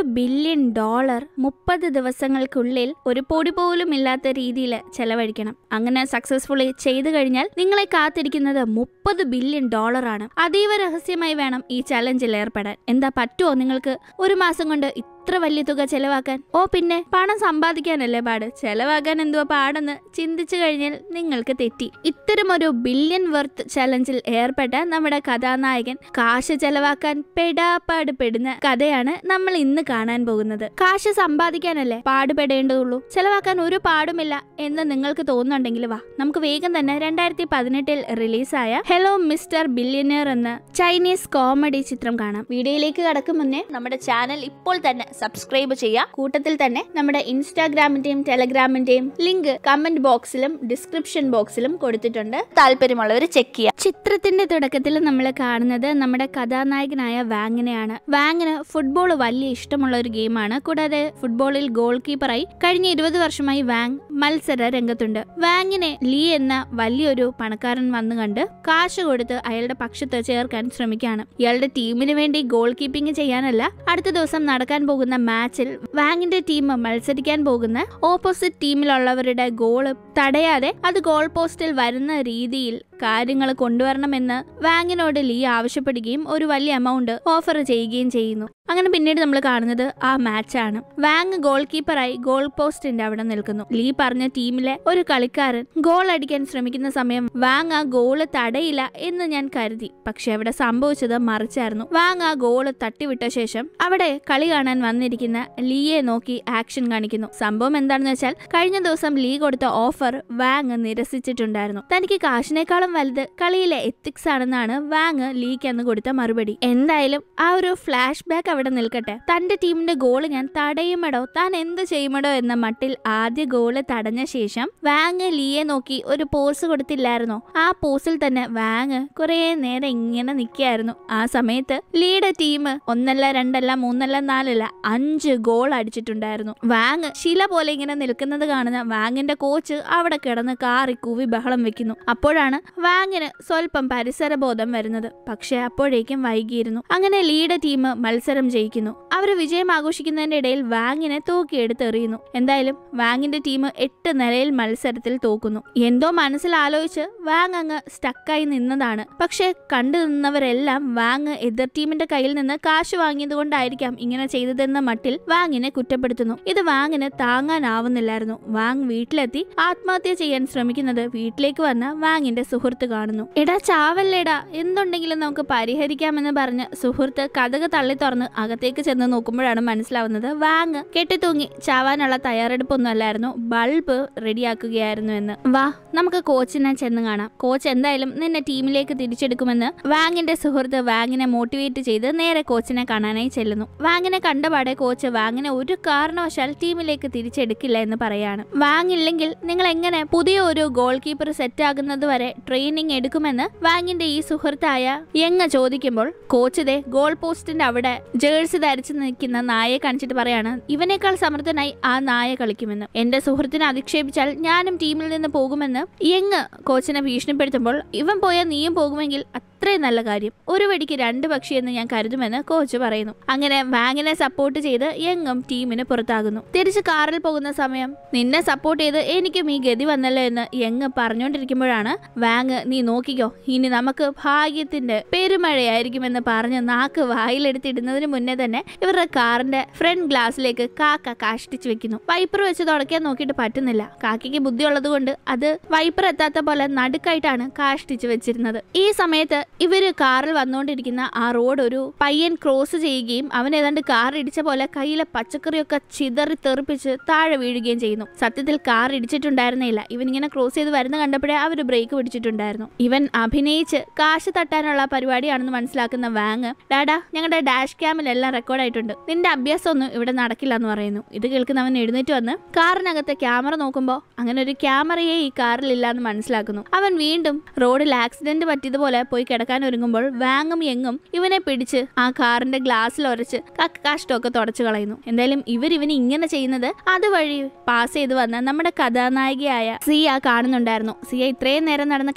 billion dollar മുപ്പത് ദിവസങ്ങൾക്കുള്ളിൽ ഒരു പൊടി പോലും ഇല്ലാത്ത രീതിയിൽ ചെലവഴിക്കണം അങ്ങനെ സക്സസ്ഫുള്ളി ചെയ്തു കഴിഞ്ഞാൽ നിങ്ങളെ കാത്തിരിക്കുന്നത് മുപ്പത് ബില്യൺ ഡോളറാണ് അതീവ രഹസ്യമായി വേണം ഈ ചലഞ്ചിൽ ഏർപ്പെടാൻ എന്താ പറ്റുമോ നിങ്ങൾക്ക് ഒരു മാസം കൊണ്ട് ഇത്ര വലിയ തുക ചെലവാക്കാൻ ഓ പിന്നെ പണം സമ്പാദിക്കാനല്ലേ പാട് ചെലവാക്കാൻ എന്തുവാ പാടെന്ന് ചിന്തിച്ചു കഴിഞ്ഞാൽ നിങ്ങൾക്ക് തെറ്റി ഇത്തരമൊരു ബില്യൺ വർത്ത് ചലഞ്ചിൽ ഏർപ്പെട്ട നമ്മുടെ കഥാനായകൻ കാശ് ചെലവാക്കാൻ പെടാപ്പാട് പെടുന്ന കഥയാണ് നമ്മൾ ഇന്ന് കാണാൻ പോകുന്നത് കാശ് സമ്പാദിക്കാനല്ലേ പാടുപെടേണ്ടതുള്ളൂ ചെലവാക്കാൻ ഒരു പാടുമില്ല എന്ന് നിങ്ങൾക്ക് തോന്നുന്നുണ്ടെങ്കിൽ വാ നമുക്ക് വേഗം തന്നെ രണ്ടായിരത്തി പതിനെട്ടിൽ റിലീസായ ഹലോ മിസ്റ്റർ ബില്യനിയർ എന്ന ചൈനീസ് കോമഡി ചിത്രം കാണാം വീഡിയോയിലേക്ക് കടക്കും മുന്നേ നമ്മുടെ ചാനൽ ഇപ്പോൾ തന്നെ സബ്സ്ക്രൈബ് ചെയ്യുക കൂട്ടത്തിൽ തന്നെ നമ്മുടെ ഇൻസ്റ്റാഗ്രാമിന്റെയും ടെലഗ്രാമിന്റെയും ലിങ്ക് കമന്റ് ബോക്സിലും ഡിസ്ക്രിപ്ഷൻ ബോക്സിലും കൊടുത്തിട്ടുണ്ട് താല്പര്യമുള്ളവർ ചെക്ക് ചെയ്യുക ചിത്രത്തിന്റെ തുടക്കത്തിൽ നമ്മൾ കാണുന്നത് നമ്മുടെ കഥാനായകനായ വാങ്ങിനെയാണ് വാങ്ങിന് ഫുട്ബോൾ വലിയ ഇഷ്ടമുള്ള ഒരു ഗെയിമാണ് കൂടാതെ ഫുട്ബോളിൽ ഗോൾ കീപ്പറായി കഴിഞ്ഞ ഇരുപത് വർഷമായി വാങ് മത്സര രംഗത്തുണ്ട് വാങ്ങിനെ ലീ എന്ന വലിയൊരു പണക്കാരൻ വന്നു കണ്ട് കാശ് കൊടുത്ത് അയാളുടെ പക്ഷത്ത് ചേർക്കാൻ ശ്രമിക്കുകയാണ് ഇയാളുടെ ടീമിന് വേണ്ടി ഗോൾ കീപ്പിംഗ് ചെയ്യാനല്ല അടുത്ത ദിവസം നടക്കാൻ പോകുന്ന മാച്ചിൽ വാങ്ങിന്റെ ടീം മത്സരിക്കാൻ പോകുന്ന ഓപ്പോസിറ്റ് ടീമിലുള്ളവരുടെ ഗോള് തടയാതെ അത് ഗോൾ പോസ്റ്റിൽ വരുന്ന രീതിയിൽ കാര്യങ്ങൾ കൊണ്ടുവരണമെന്ന് വാങ്ങിനോട് ലീ ആവശ്യപ്പെടുകയും ഒരു വലിയ എമൗണ്ട് ഓഫർ ചെയ്യുകയും ചെയ്യുന്നു അങ്ങനെ പിന്നീട് നമ്മൾ കാണുന്നത് ആ മാച്ചാണ് വാങ് ഗോൾ കീപ്പറായി ഗോൾ പോസ്റ്റിന്റെ അവിടെ നിൽക്കുന്നു ലീ പറഞ്ഞ ടീമിലെ ഒരു കളിക്കാരൻ ഗോൾ അടിക്കാൻ ശ്രമിക്കുന്ന സമയം വാങ് ആ ഗോള് തടയില്ല എന്ന് ഞാൻ കരുതി പക്ഷെ അവിടെ സംഭവിച്ചത് മറിച്ചായിരുന്നു വാങ് ആ ഗോള് തട്ടിവിട്ട ശേഷം അവിടെ കളി കാണാൻ വന്നിരിക്കുന്ന ലീയെ നോക്കി ആക്ഷൻ കാണിക്കുന്നു സംഭവം എന്താണെന്ന് വെച്ചാൽ കഴിഞ്ഞ ദിവസം ലീ കൊടുത്ത ഓഫർ വാങ് നിരസിച്ചിട്ടുണ്ടായിരുന്നു തനിക്ക് കാശിനേക്കാളും വലുത് കളിയിലെ എത്തിക്സ് ആണെന്നാണ് വാങ് ലീക്ക് അന്ന് കൊടുത്ത മറുപടി എന്തായാലും ആ ഒരു ഫ്ലാഷ് ബാക്ക് അവിടെ നിൽക്കട്ടെ തന്റെ ടീമിന്റെ ഗോള് ഞാൻ തടയുമടോ താൻ എന്ത് ചെയ്യുമടോ എന്ന മട്ടിൽ ആദ്യ ഗോള് തടഞ്ഞ ശേഷം വാങ് ലീയെ നോക്കി ഒരു പോസ് കൊടുത്തില്ലായിരുന്നോ ആ പോസിൽ തന്നെ വാങ് കുറെ നേരം ഇങ്ങനെ നിൽക്കായിരുന്നു ആ സമയത്ത് ലീയുടെ ടീം ഒന്നല്ല രണ്ടല്ല മൂന്നല്ല നാലല്ല അഞ്ച് ഗോൾ അടിച്ചിട്ടുണ്ടായിരുന്നു വാങ് ശില പോലെ ഇങ്ങനെ നിൽക്കുന്നത് കാണുന്ന വാങ്ങിന്റെ കോച്ച് അവിടെ കിടന്ന് കാറി കൂവി ബഹളം വെക്കുന്നു അപ്പോഴാണ് വാങ്ങിന് സ്വല്പം പരിസരബോധം വരുന്നത് പക്ഷെ അപ്പോഴേക്കും വൈകിയിരുന്നു അങ്ങനെ ലീയുടെ ടീം മത്സരം ജയിക്കുന്നു അവർ വിജയം ആഘോഷിക്കുന്നതിന്റെ ഇടയിൽ വാങ്ങിനെ തൂക്കിയെടുത്ത് എറിയുന്നു എന്തായാലും വാങ്ങിന്റെ ടീം എട്ട് നിലയിൽ മത്സരത്തിൽ തോക്കുന്നു എന്തോ മനസ്സിൽ ആലോചിച്ച് വാങ് അങ്ങ് സ്റ്റക്കായി നിന്നതാണ് പക്ഷെ കണ്ടു നിന്നവരെല്ലാം വാങ് എതിർ ടീമിന്റെ കയ്യിൽ നിന്ന് കാശ് വാങ്ങിയത് കൊണ്ടായിരിക്കാം ഇങ്ങനെ ചെയ്തതെന്ന മട്ടിൽ വാങ്ങിനെ കുറ്റപ്പെടുത്തുന്നു ഇത് വാങ്ങിന് താങ്ങാനാവുന്നില്ലായിരുന്നു വാങ് വീട്ടിലെത്തി ആത്മഹത്യ ചെയ്യാൻ ശ്രമിക്കുന്നത് വീട്ടിലേക്ക് വന്ന വാങ്ങിന്റെ സുഹൃത്ത് കാണുന്നു എടാ ചാവല്ലേടാ എന്തുണ്ടെങ്കിലും നമുക്ക് പരിഹരിക്കാമെന്ന് പറഞ്ഞ് സുഹൃത്ത് കഥക തള്ളി തുറന്ന് അകത്തേക്ക് ചെന്ന് നോക്കുമ്പോഴാണ് മനസ്സിലാവുന്നത് വാങ് കെട്ടിത്തൂങ്ങി ചാവാനുള്ള തയ്യാറെടുപ്പൊന്നും അല്ലായിരുന്നു ബൾബ് റെഡിയാക്കുകയായിരുന്നു എന്ന് വാ നമുക്ക് കോച്ചിനെ ചെന്ന് കാണാം കോച്ച് എന്തായാലും നിന്നെ ടീമിലേക്ക് തിരിച്ചെടുക്കുമെന്ന് വാങ്ങിന്റെ സുഹൃത്ത് വാങ്ങിനെ മോട്ടിവേറ്റ് ചെയ്ത് നേരെ കോച്ചിനെ കാണാനായി ചെല്ലുന്നു വാങ്ങിനെ കണ്ടപാടെ കോച്ച് വാങ്ങിനെ ഒരു കാരണവശാൽ ടീമിലേക്ക് തിരിച്ചെടുക്കില്ല എന്ന് പറയാണ് വാങ്ങില്ലെങ്കിൽ നിങ്ങൾ എങ്ങനെ പുതിയ ഒരു ഗോൾ കീപ്പർ സെറ്റ് ആകുന്നത് വരെ ട്രെയിനിങ് എടുക്കുമെന്ന് വാങ്ങിന്റെ ഈ സുഹൃത്തായ യങ്ങ ചോദിക്കുമ്പോൾ കോച്ച് ദേ ഗോൾ പോസ്റ്റിന്റെ അവിടെ ജേഴ്സി ധരിച്ചു നിൽക്കുന്ന നായയെ കാണിച്ചിട്ട് പറയാണ് ഇവനേക്കാൾ സമർത്ഥനായി ആ നായ കളിക്കുമെന്ന് എന്റെ സുഹൃത്തിനെ അധിക്ഷേപിച്ചാൽ ഞാനും ടീമിൽ നിന്ന് പോകുമെന്ന് യങ് കോച്ചിനെ ഭീഷണിപ്പെടുത്തുമ്പോൾ ഇവൻ പോയാൽ നീയും പോകുമെങ്കിൽ അത്രയും നല്ല കാര്യം ഒരു വെടിക്ക് രണ്ട് പക്ഷി എന്ന് ഞാൻ കരുതുമെന്ന് കോച്ച് പറയുന്നു അങ്ങനെ വാങ്ങിനെ സപ്പോർട്ട് ചെയ്ത് യങ്ങും ടീമിന് പുറത്താകുന്നു തിരിച്ച് കാറിൽ പോകുന്ന സമയം നിന്നെ സപ്പോർട്ട് ചെയ്ത് എനിക്കും ഈ ഗതി വന്നല്ലോ എന്ന് യങ് പറഞ്ഞുകൊണ്ടിരിക്കുമ്പോഴാണ് വാങ് നീ നോക്കിക്കോ ഇനി നമുക്ക് ഭാഗ്യത്തിന്റെ പെരുമഴയായിരിക്കുമെന്ന് പറഞ്ഞ് നാക്ക് വായിലെടുത്തിടുന്നതിന് മുന്നേ തന്നെ ഇവരുടെ കാറിന്റെ ഫ്രണ്ട് ഗ്ലാസ്സിലേക്ക് കാക്ക കാഷ്ടിച്ചു വെക്കുന്നു വൈപ്പർ വെച്ച് തുടയ്ക്കാൻ നോക്കിയിട്ട് പറ്റുന്നില്ല കാക്കയ്ക്ക് ബുദ്ധിയുള്ളത് കൊണ്ട് അത് വൈപ്പർ എത്താത്ത പോലെ നടുക്കായിട്ടാണ് കാഷ്ടിച്ചു വെച്ചിരുന്നത് ഈ സമയത്ത് ഇവര് കാറിൽ വന്നുകൊണ്ടിരിക്കുന്ന ആ റോഡ് ഒരു പയ്യൻ ക്രോസ് ചെയ്യുകയും അവൻ ഏതാണ്ട് കാർ ഇടിച്ച പോലെ കയ്യിലെ പച്ചക്കറിയൊക്കെ ചിതറി തെറിപ്പിച്ച് താഴെ വീഴുകയും ചെയ്യുന്നു സത്യത്തിൽ കാർ ഇടിച്ചിട്ടുണ്ടായിരുന്നില്ല ഇവൻ ഇങ്ങനെ ക്രോസ് ചെയ്ത് വരുന്ന കണ്ടപ്പോഴേ അവർ ബ്രേക്ക് പിടിച്ചിട്ടുണ്ടായിരുന്നു ഇവൻ അഭിനയിച്ച് കാശ് തട്ടാനുള്ള പരിപാടിയാണെന്ന് മനസ്സിലാക്കുന്ന വാങ് ഡാഡാ ഞങ്ങളുടെ ഡാഷ് ക്യാമിലെല്ലാം റെക്കോർഡായിട്ടുണ്ട് നിന്റെ അഭ്യാസമൊന്നും ഇവിടെ നടക്കില്ല എന്ന് പറയുന്നു ഇത് കേൾക്കുന്നവൻ എഴുന്നേറ്റ് വന്ന് കാറിനകത്തെ ക്യാമറ നോക്കുമ്പോൾ അങ്ങനെ ഒരു ക്യാമറയെ ഈ കാറിൽ ഇല്ല എന്ന് മനസ്സിലാക്കുന്നു അവൻ വീണ്ടും റോഡിൽ ആക്സിഡന്റ് പറ്റിയതുപോലെ പോയി കിടക്കാൻ ഒരുങ്ങുമ്പോൾ വാങ്ങും എങ്ങും ഇവനെ പിടിച്ച് ആ കാറിന്റെ ഗ്ലാസ്സിൽ ഉരച്ച് കക്കാഷ്ടമൊക്കെ തുടച്ചു കളയുന്നു എന്തായാലും ഇവർ ഇവന് ഇങ്ങനെ ചെയ്യുന്നത് അതുവഴി പാസ് ചെയ്ത് വന്ന നമ്മുടെ കഥാനായികയായ സിയ കാണുന്നുണ്ടായിരുന്നു സിയ ഇത്രയും നേരം നടന്ന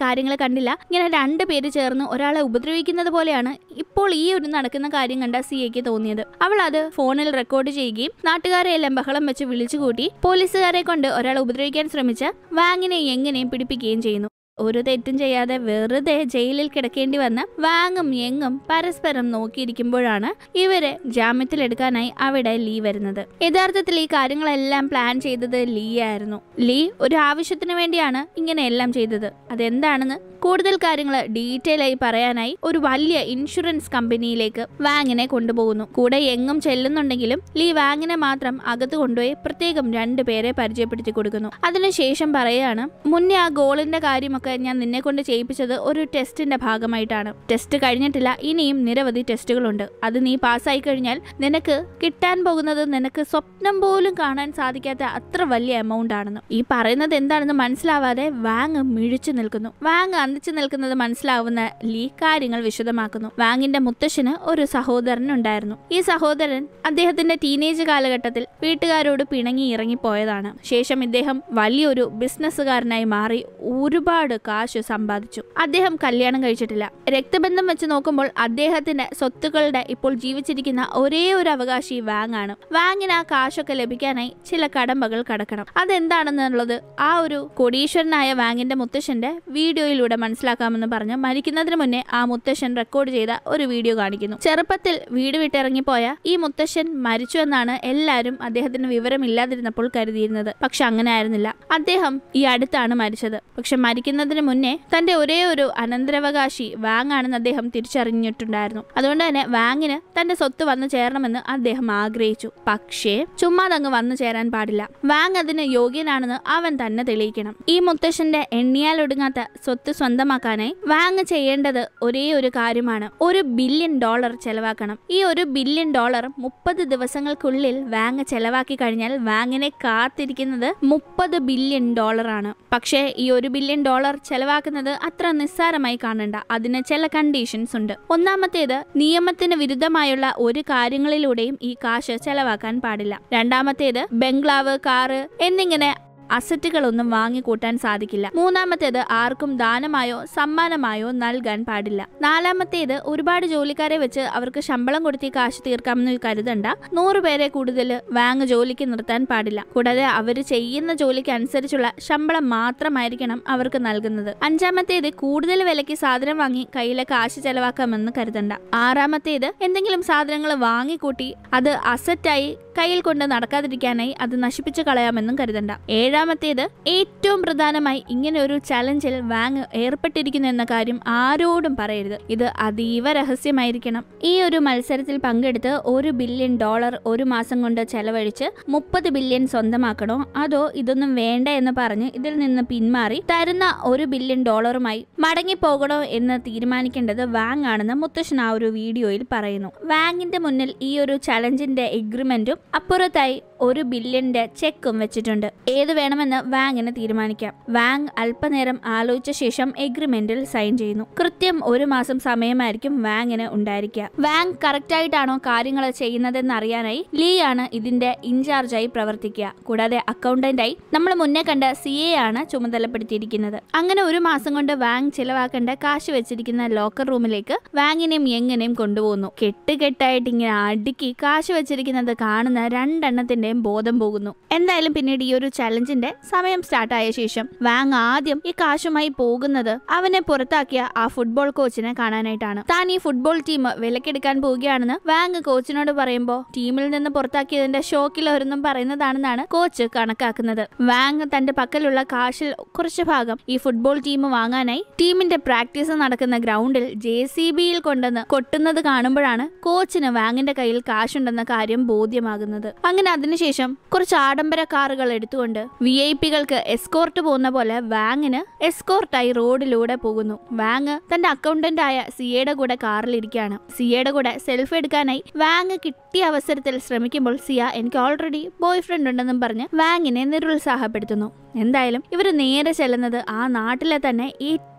കാര്യങ്ങൾ കണ്ടില്ല ഇങ്ങനെ രണ്ട് പേര് ചേർന്ന് ഒരാളെ ഉപദ്രവിക്കുന്നത് പോലെയാണ് ഇപ്പോൾ ഈ ഒരു നടക്കുന്ന കാര്യം കണ്ട സിയയ്ക്ക് തോന്നിയത് അവൾ അത് ഫോണിൽ റെക്കോർഡ് ചെയ്യുകയും നാട്ടുകാരെ എല്ലാം ബഹളം വെച്ച് വിളിച്ചുകൂട്ടി പോലീസുകാരെ കൊണ്ട് ഒരാളെ ഉപദ്രവിക്കാൻ ശ്രമിച്ച വാങ്ങിനെ എങ്ങനെയും പിടിപ്പിക്കുകയും ചെയ്യുന്നു ഒരു തെറ്റും ചെയ്യാതെ വെറുതെ ജയിലിൽ കിടക്കേണ്ടി വന്ന വാങ്ങും എങ്ങും പരസ്പരം നോക്കിയിരിക്കുമ്പോഴാണ് ഇവരെ ജാമ്യത്തിലെടുക്കാനായി അവിടെ ലീ വരുന്നത് യഥാർത്ഥത്തിൽ ഈ കാര്യങ്ങളെല്ലാം പ്ലാൻ ചെയ്തത് ലീ ആയിരുന്നു ലീ ഒരു ആവശ്യത്തിന് വേണ്ടിയാണ് ഇങ്ങനെ എല്ലാം ചെയ്തത് അതെന്താണെന്ന് കൂടുതൽ കാര്യങ്ങൾ ഡീറ്റെയിൽ ആയി പറയാനായി ഒരു വലിയ ഇൻഷുറൻസ് കമ്പനിയിലേക്ക് വാങ്ങിനെ കൊണ്ടുപോകുന്നു കൂടെ എങ്ങും ചെല്ലുന്നുണ്ടെങ്കിലും ലീ വാങ്ങിനെ മാത്രം അകത്ത് കൊണ്ടുപോയി പ്രത്യേകം രണ്ടു പേരെ പരിചയപ്പെടുത്തി കൊടുക്കുന്നു അതിനുശേഷം പറയാണ് മുന്നേ ആ ഗോളിന്റെ കാര്യമൊക്കെ ഞാൻ നിന്നെ കൊണ്ട് ചെയ്യിപ്പിച്ചത് ഒരു ടെസ്റ്റിന്റെ ഭാഗമായിട്ടാണ് ടെസ്റ്റ് കഴിഞ്ഞിട്ടില്ല ഇനിയും നിരവധി ടെസ്റ്റുകളുണ്ട് അത് നീ പാസ്സായി കഴിഞ്ഞാൽ നിനക്ക് കിട്ടാൻ പോകുന്നത് നിനക്ക് സ്വപ്നം പോലും കാണാൻ സാധിക്കാത്ത അത്ര വലിയ എമൗണ്ട് ആണെന്ന് ഈ പറയുന്നത് എന്താണെന്ന് മനസ്സിലാവാതെ വാങ് മിഴിച്ചു നിൽക്കുന്നു വാങ് അന്തിച്ചു നിൽക്കുന്നത് മനസ്സിലാവുന്ന ലീ കാര്യങ്ങൾ വിശദമാക്കുന്നു വാങ്ങിന്റെ മുത്തശ്ശന് ഒരു സഹോദരൻ ഉണ്ടായിരുന്നു ഈ സഹോദരൻ അദ്ദേഹത്തിന്റെ ടീനേജ് കാലഘട്ടത്തിൽ വീട്ടുകാരോട് പിണങ്ങി ഇറങ്ങിപ്പോയതാണ് ശേഷം ഇദ്ദേഹം വലിയൊരു ബിസിനസ്സുകാരനായി മാറി ഒരുപാട് കാശ് സമ്പാദിച്ചു അദ്ദേഹം കല്യാണം കഴിച്ചിട്ടില്ല രക്തബന്ധം വെച്ച് നോക്കുമ്പോൾ അദ്ദേഹത്തിന്റെ സ്വത്തുക്കളുടെ ഇപ്പോൾ ജീവിച്ചിരിക്കുന്ന ഒരേ ഒരു അവകാശി വാങ് ആണ് വാങ്ങിന് ആ കാശൊക്കെ ലഭിക്കാനായി ചില കടമ്പകൾ കടക്കണം അതെന്താണെന്നുള്ളത് ആ ഒരു കോടീശ്വരനായ വാങ്ങിന്റെ മുത്തശ്ശന്റെ വീഡിയോയിലൂടെ മനസ്സിലാക്കാമെന്ന് പറഞ്ഞ് മരിക്കുന്നതിന് മുന്നേ ആ മുത്തശ്ശൻ റെക്കോർഡ് ചെയ്ത ഒരു വീഡിയോ കാണിക്കുന്നു ചെറുപ്പത്തിൽ വീട് വിട്ടിറങ്ങിപ്പോയ ഈ മുത്തശ്ശൻ മരിച്ചു എന്നാണ് എല്ലാവരും അദ്ദേഹത്തിന് വിവരമില്ലാതിരുന്നപ്പോൾ കരുതിയിരുന്നത് പക്ഷെ അങ്ങനെ ആയിരുന്നില്ല അദ്ദേഹം ഈ അടുത്താണ് മരിച്ചത് പക്ഷെ മരിക്കുന്നതിന് മുന്നേ തന്റെ ഒരേ ഒരു അനന്തരാവകാശി വാങ് ആണെന്ന് അദ്ദേഹം തിരിച്ചറിഞ്ഞിട്ടുണ്ടായിരുന്നു അതുകൊണ്ട് തന്നെ വാങ്ങിന് തന്റെ സ്വത്ത് വന്നു ചേരണമെന്ന് അദ്ദേഹം ആഗ്രഹിച്ചു പക്ഷേ ചുമ്മാതങ്ങ് വന്നു ചേരാൻ പാടില്ല വാങ് അതിന് യോഗ്യനാണെന്ന് അവൻ തന്നെ തെളിയിക്കണം ഈ മുത്തശ്ശന്റെ എണ്ണിയാൽ ഒടുങ്ങാത്ത സ്വത്ത് സ്വന്തമാക്കാനായി വാങ് ചെയ്യേണ്ടത് ഒരേ ഒരു കാര്യമാണ് ഒരു ബില്യൺ ഡോളർ ചെലവാക്കണം ഈ ഒരു ബില്യൺ ഡോളർ മുപ്പത് ദിവസങ്ങൾക്കുള്ളിൽ വാങ് ചെലവാക്കി കഴിഞ്ഞാൽ വാങ്ങിനെ കാത്തിരിക്കുന്നത് മുപ്പത് ബില്യൺ ഡോളർ ആണ് പക്ഷേ ഈ ഒരു ബില്യൺ ഡോളർ ചെലവാക്കുന്നത് അത്ര നിസ്സാരമായി കാണണ്ട അതിന് ചില കണ്ടീഷൻസ് ഉണ്ട് ഒന്നാമത്തേത് നിയമത്തിന് വിരുദ്ധമായുള്ള ഒരു കാര്യങ്ങളിലൂടെയും ഈ കാശ് ചെലവാക്കാൻ പാടില്ല രണ്ടാമത്തേത് ബംഗ്ലാവ് കാറ് എന്നിങ്ങനെ അസറ്റുകളൊന്നും വാങ്ങിക്കൂട്ടാൻ സാധിക്കില്ല മൂന്നാമത്തേത് ആർക്കും ദാനമായോ സമ്മാനമായോ നൽകാൻ പാടില്ല നാലാമത്തേത് ഒരുപാട് ജോലിക്കാരെ വെച്ച് അവർക്ക് ശമ്പളം കൊടുത്ത് ഈ കാശ് തീർക്കാമെന്ന് കരുതണ്ട നൂറ് പേരെ കൂടുതൽ വാങ് ജോലിക്ക് നിർത്താൻ പാടില്ല കൂടാതെ അവർ ചെയ്യുന്ന ജോലിക്ക് അനുസരിച്ചുള്ള ശമ്പളം മാത്രമായിരിക്കണം അവർക്ക് നൽകുന്നത് അഞ്ചാമത്തേത് കൂടുതൽ വിലയ്ക്ക് സാധനം വാങ്ങി കയ്യിലെ കാശ് ചെലവാക്കാമെന്ന് കരുതണ്ട ആറാമത്തേത് എന്തെങ്കിലും സാധനങ്ങൾ വാങ്ങിക്കൂട്ടി അത് അസറ്റായി കയ്യിൽ കൊണ്ട് നടക്കാതിരിക്കാനായി അത് നശിപ്പിച്ചു കളയാമെന്നും കരുതണ്ട ഏഴാമത്തേത് ഏറ്റവും പ്രധാനമായി ഇങ്ങനെ ഒരു ചലഞ്ചിൽ വാങ് ഏർപ്പെട്ടിരിക്കുന്നു എന്ന കാര്യം ആരോടും പറയരുത് ഇത് അതീവ രഹസ്യമായിരിക്കണം ഈ ഒരു മത്സരത്തിൽ പങ്കെടുത്ത് ഒരു ബില്യൺ ഡോളർ ഒരു മാസം കൊണ്ട് ചെലവഴിച്ച് മുപ്പത് ബില്യൺ സ്വന്തമാക്കണോ അതോ ഇതൊന്നും വേണ്ട എന്ന് പറഞ്ഞ് ഇതിൽ നിന്ന് പിന്മാറി തരുന്ന ഒരു ബില്യൺ ഡോളറുമായി മടങ്ങിപ്പോകണോ എന്ന് തീരുമാനിക്കേണ്ടത് വാങ് ആണെന്ന് മുത്തശ്ശൻ ആ ഒരു വീഡിയോയിൽ പറയുന്നു വാങ്ങിന്റെ മുന്നിൽ ഈ ഒരു ചലഞ്ചിന്റെ എഗ്രിമെന്റും അപ്പുറത്തായി ഒരു ബില്യന്റെ ചെക്കും വെച്ചിട്ടുണ്ട് ഏത് വേണമെന്ന് വാങ്ങിന് തീരുമാനിക്കാം വാങ് അല്പനേരം ആലോചിച്ച ശേഷം എഗ്രിമെന്റിൽ സൈൻ ചെയ്യുന്നു കൃത്യം ഒരു മാസം സമയമായിരിക്കും വാങ്ങിന് ഉണ്ടായിരിക്കുക വാങ് കറക്റ്റ് ആയിട്ടാണോ കാര്യങ്ങൾ ചെയ്യുന്നതെന്ന് അറിയാനായി ലീ ആണ് ഇതിന്റെ ഇൻചാർജായി പ്രവർത്തിക്കുക കൂടാതെ അക്കൗണ്ടന്റായി നമ്മൾ മുന്നേ കണ്ട സി എ ആണ് ചുമതലപ്പെടുത്തിയിരിക്കുന്നത് അങ്ങനെ ഒരു മാസം കൊണ്ട് വാങ് ചിലവാക്കേണ്ട കാശ് വെച്ചിരിക്കുന്ന ലോക്കർ റൂമിലേക്ക് വാങ്ങിനെയും എങ്ങനെയും കൊണ്ടുപോകുന്നു കെട്ടുകെട്ടായിട്ട് ഇങ്ങനെ അടുക്കി കാശ് വെച്ചിരിക്കുന്നത് കാണുന്ന രണ്ടെണ്ണത്തിന്റെയും ബോധം പോകുന്നു എന്തായാലും പിന്നീട് ഈ ഒരു ചലഞ്ചിന്റെ സമയം സ്റ്റാർട്ടായ ശേഷം വാങ് ആദ്യം ഈ കാശുമായി പോകുന്നത് അവനെ പുറത്താക്കിയ ആ ഫുട്ബോൾ കോച്ചിനെ കാണാനായിട്ടാണ് താൻ ഈ ഫുട്ബോൾ ടീം വിലക്കെടുക്കാൻ പോവുകയാണെന്ന് വാങ് കോച്ചിനോട് പറയുമ്പോൾ ടീമിൽ നിന്ന് പുറത്താക്കിയതിന്റെ ഷോക്കിലൊരെന്നും പറയുന്നതാണെന്നാണ് കോച്ച് കണക്കാക്കുന്നത് വാങ് തന്റെ പക്കലുള്ള കാശിൽ കുറച്ച് ഭാഗം ഈ ഫുട്ബോൾ ടീം വാങ്ങാനായി ടീമിന്റെ പ്രാക്ടീസ് നടക്കുന്ന ഗ്രൗണ്ടിൽ ജെ സി ബിയിൽ കൊണ്ടുവന്ന് കൊട്ടുന്നത് കാണുമ്പോഴാണ് കോച്ചിന് വാങ്ങിന്റെ കയ്യിൽ കാശുണ്ടെന്ന കാര്യം ബോധ്യമാകുന്നത് അങ്ങനെ അതിനുശേഷം കുറച്ച് ആഡംബര കാറുകൾ എടുത്തുകൊണ്ട് വി ഐ പികൾക്ക് എസ്കോർട്ട് പോകുന്ന പോലെ വാങ്ങിന് എസ്കോർട്ടായി റോഡിലൂടെ പോകുന്നു വാങ് തന്റെ അക്കൗണ്ടന്റ് ആയ സിയയുടെ കൂടെ കാറിലിരിക്കുകയാണ് സിയയുടെ കൂടെ സെൽഫി എടുക്കാനായി വാങ് കിട്ടിയ അവസരത്തിൽ ശ്രമിക്കുമ്പോൾ സിയ എനിക്ക് ഓൾറെഡി ബോയ് ഫ്രണ്ട് ഉണ്ടെന്നും പറഞ്ഞ് വാങ്ങിനെ നിരുത്സാഹപ്പെടുത്തുന്നു എന്തായാലും ഇവർ നേരെ ചെല്ലുന്നത് ആ നാട്ടിലെ തന്നെ ഏറ്റവും